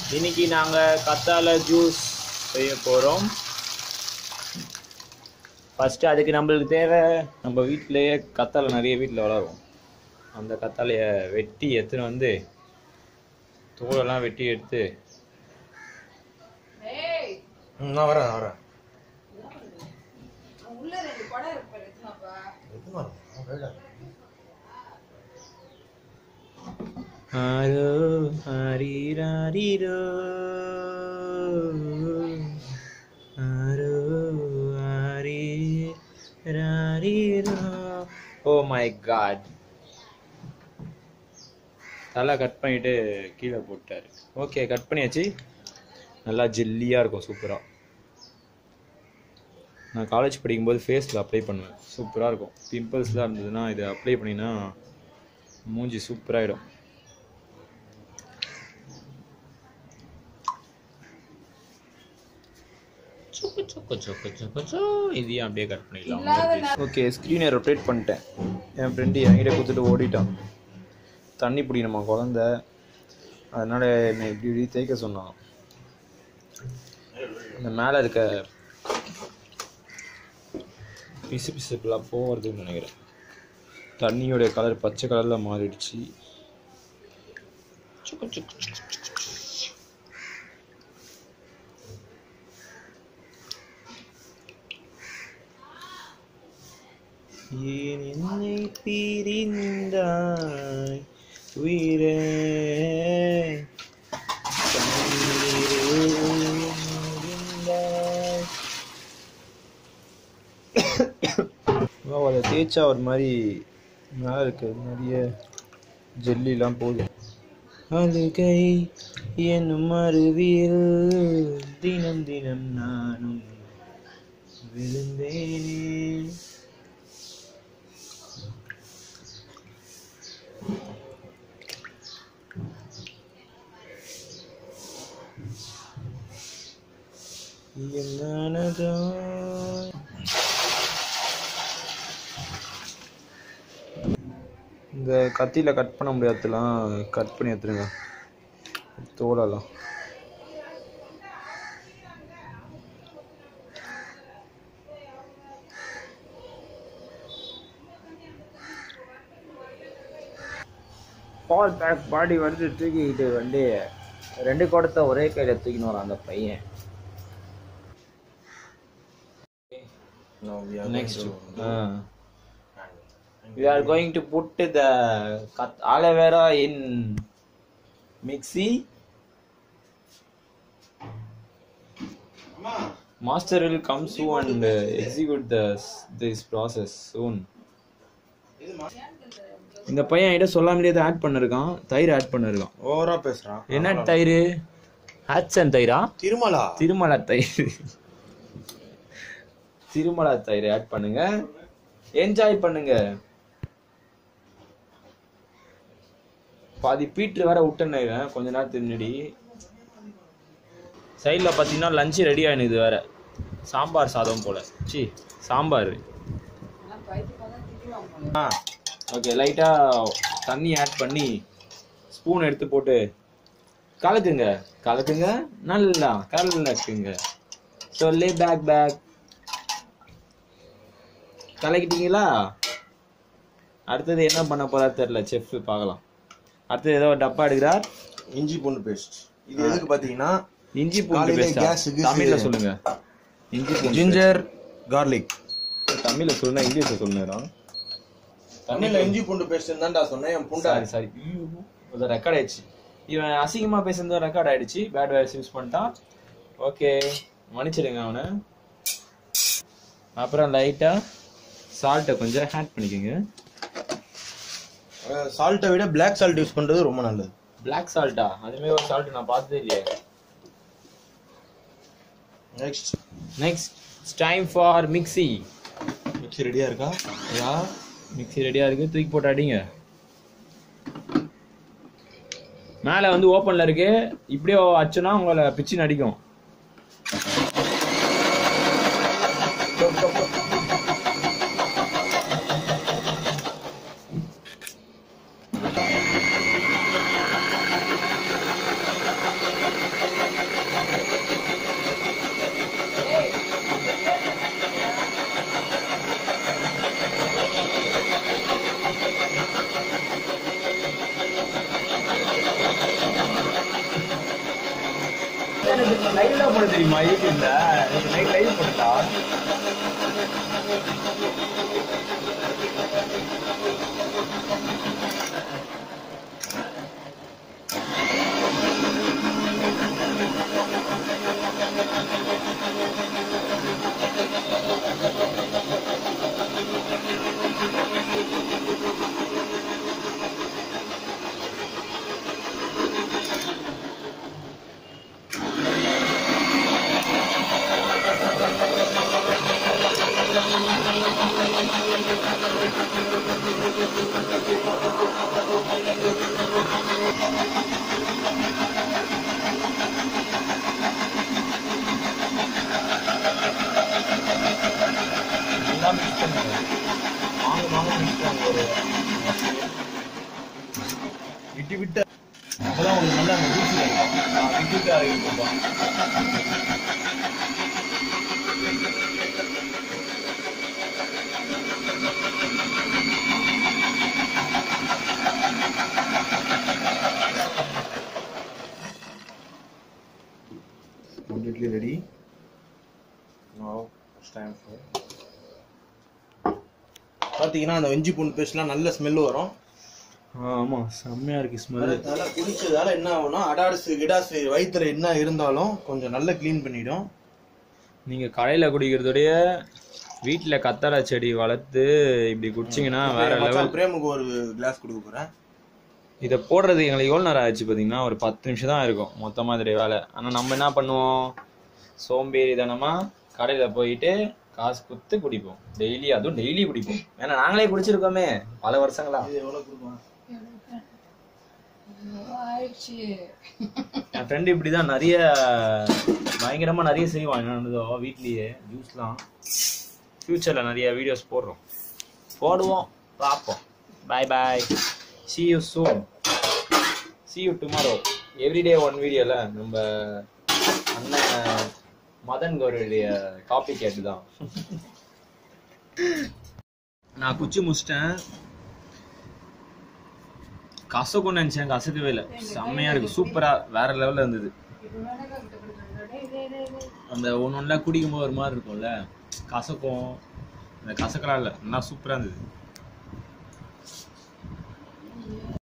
இன்னைக்கு நாங்கள் கத்தாழை ஜூஸ் செய்ய போகிறோம் ஃபஸ்ட்டு அதுக்கு நம்மளுக்கு தேவை நம்ம வீட்டிலேயே கத்தாழை நிறைய வீட்டில் வளரும் அந்த கத்தாழையை வெட்டி எடுத்துன்னு வந்து தோலெல்லாம் வெட்டி எடுத்து ஏய் ம், நான் வரேன் நான் வரேன் உள்ள ரெண்டு குடம் இருக்கு பாரு எடுத்துனாப்பா எது வரேன் நான் போயிடலாம். ஆரோ ஆரீராரீரோ ஆரோ ஆரீராரீரோ ஓ மை காட் தலை கட் பண்ணிட்டு கீழே போட்டாரு ஓகே கட் பண்ணியாச்சு நல்லா ஜெல்லியாக இருக்கும் சூப்பராக நான் காலேஜ் படிக்கும்போது ஃபேஸில் அப்ளை பண்ணுவேன் சூப்பராக இருக்கும் பிம்பிள்ஸ்லாம் இருந்ததுன்னா இதை அப்ளை பண்ணினா மூஞ்சி சூப்பராகிடும் சொக்கு சொக்கு சொக்கு சொக்கு சோ இதையும் அப்படியே கட் இல்லாத பண்ணிடலாம் ஓகே ஸ்க்ரீனை ரொட்டேட் பண்ணிட்டேன் என் ஃப்ரெண்டு என்கிட்ட கொடுத்துட்டு ஓடிட்டான் தண்ணி பிடிக்கணுமா குழந்த அதனால என்னை இப்படி இப்படி தேய்க்க சொன்னான் இந்த மேலே இருக்க பிசு பிசுப்புலாம் போகிறதுன்னு நினைக்கிறேன் தண்ணியோட கலர் பச்சை கலரில் மாறிடுச்சு சுக்கு சுக்கு சுக்கு சுக்கு சுக்கு. ஏன் என்னை பிரிந்தாய் உயிரே கண்ணீரே முடிந்தாய். வா, அதை தேய்ச்சா ஒரு மாதிரி மேலே இருக்கு நிறைய ஜெல்லிலாம் போகுது அழுகை என்னும் அருவியில் தினம் தினம் நானும் விழுந்தேனே என்னதோ இந்த கத்தியில் கட் பண்ண முடியாதெல்லாம் கட் பண்ணி எடுத்துருங்க தோலெல்லாம் பால் பேக் பாடி வந்து தூக்கிக்கிட்டு வந்து ரெண்டு குடத்தை ஒரே கையில் தூக்கின்னு வரான் அந்த பையன் Now we are Next, going to uh, and- we are going to put the cut aloe vera in mixie. Master will come soon and uh, execute this this process soon. இந்த பையன் என்கிட்ட சொல்லாமலே இதை ஆட் பண்ணிருக்கான் தயிர் add பண்ணிருக்கான் ஓவரா பேசுறான் என்ன தயிர் ஹட்சன் தயிரா திருமலா திருமலா தயிர் திருமலா தயிர் ஆட் பண்ணுங்க என்ஜாய் பண்ணுங்க பாதி பீட்ரு வேற விட்டேன்னு கொஞ்ச நேரத்துக்கு முன்னாடி சைடில் பார்த்தீங்கன்னா லஞ்சு ரெடி ஆயினுது வேற சாம்பார் சாதம் போல சி சாம்பார் எல்லாம் பயத்துக்கு தான் திட்டுவாங்க போல. ஆ, ஓகே லைட்டாக தண்ணி ஆட் பண்ணி ஸ்பூன் எடுத்து போட்டு கலக்குங்க கலக்குங்க நல்லா கலக்குங்க சொல்லி பேக் பேக் கலக்கிட்டீங்களா அடுத்தது என்ன பண்ண போறா தெரியல செஃப் பார்க்கலாம் அடுத்தது ஏதோ ஒரு டப்பா எடுக்கிறார் இஞ்சி பூண்டு பேஸ்ட் இது எதுக்கு பாத்தீங்கன்னா இஞ்சி பூண்டு காலையில பேஸ்டா gas க்கு தமிழ்ல சே- சொல்லுங்க இஞ்சி பூண்டு ஜிஞ்சர் கார்லிக் தமிழ்ல சொல்லுங்க இங்கிலீஷ்ல சொல்லுங்க தமிழ்ல இஞ்சி பூண்டு பேஸ்ட் தான்டா சொன்னேன் என் புண்டா சாரி சாரி அது ரெக்கார்ட் ஆயிடுச்சு இவன் அசிங்கமா பேசுனது ரெக்கார்ட் ஆயிடுச்சு பேட் வேர்ஸ் யூஸ் பண்ணிட்டான் ஓகே மன்னிச்சிடுங்க அவனை அப்புறம் லைட்டா சால்ட்டை கொஞ்சம் ஆட் பண்ணிக்கோங்க சால்ட்டை விட பிளாக் சால்ட் யூஸ் பண்றது ரொம்ப நல்லது பிளாக் சால்ட்டா அதுமாரி ஒரு சால்ட் நான் பார்த்ததே இல்லையே next next time for mixie mixie ரெடியா இருக்கா யா மிக்ஸி ரெடியா இருக்கு தூக்கி போட்டு அடிங்க மேலே வந்து ஓப்பன்ல இருக்கு இப்படியே அச்சுனா உங்களை பிச்சு நடிக்கும் லைவ்ல போட தெரியுமா யூடியூப்ல நைட் லைவ் போட்டா நல்லா மிக்ஸ் பண்ணுங்க வாங்க வாங்க மிக்ஸ் பண்ணுங்க விட்டு விட்டு அப்பதான் உங்களுக்கு நல்லா அந்த ருசி கிடைக்கும் நான் விட்டு விட்டு அரைக்கிறேன் completely ready now it's time for பார்த்தீங்கன்னா அந்த இஞ்சி பூண்டு பேஸ்ட்லாம் நல்ல ஸ்மெல் வரும் ஆமா செம்மையா இருக்கு ஸ்மெல் அதனால குடிச்சதால என்ன ஆகும்னா அடார்ஸ் கிடாஸ் வயிற்றுல என்ன இருந்தாலும் கொஞ்சம் நல்லா க்ளீன் பண்ணிடும் நீங்க கடையில குடிக்கிறதோடய வீட்ல கத்தாழை செடி வளர்த்து இப்படி குடிச்சீங்கன்னா வேற லெவல் மச்சான் பிரேமுக்கு ஒரு கிளாஸ் கொடுக்க போறேன் இதை போடுறதுக்கு எங்களுக்கு எவ்வளோ நேரம் ஆச்சு பார்த்தீங்கன்னா ஒரு பத்து நிமிஷம் தான் இருக்கும் மொத்தமாக இதோடைய வேலை ஆனால் நம்ம என்ன பண்ணுவோம் சோம்பேறித்தனமா கடையில் போயிட்டு காசு கொடுத்து குடிப்போம் டெய்லி அதுவும் டெய்லி குடிப்போம் ஏன்னா நாங்களே குடிச்சிருக்கோமே பல வருஷங்களா இது எவ்வளவு கொடுக்கலாம் ஆயிடுச்சு என் ஃப்ரெண்டு இப்படி தான் நிறைய பயங்கரமாக நிறைய செய்வான் என்னதோ வீட்லேயே ஜூஸ்லாம் ஃப்யூச்சரில் நிறைய வீடியோஸ் போடுறோம் போடுவோம் பார்ப்போம் bye bye see you soon see you tomorrow everyday one வீடியோல நம்ம அண்ணன் மதன் கௌரியுடைய காப்பி கேட்டு தான் நான் குச்சி முடிச்சிட்டேன் கசக்கும்னு நினைச்சேன் கசக்கவே இல்லை செம்மையா இருக்கு சூப்பரா வேற லெவல்ல இருந்தது அந்த ஒன்று ஒன்றா குடிக்கும்போது ஒரு மாதிரி இருக்கும்ல கசக்கும் அந்த கசக்கலாம் இல்லை நல்லா சூப்பரா இருந்தது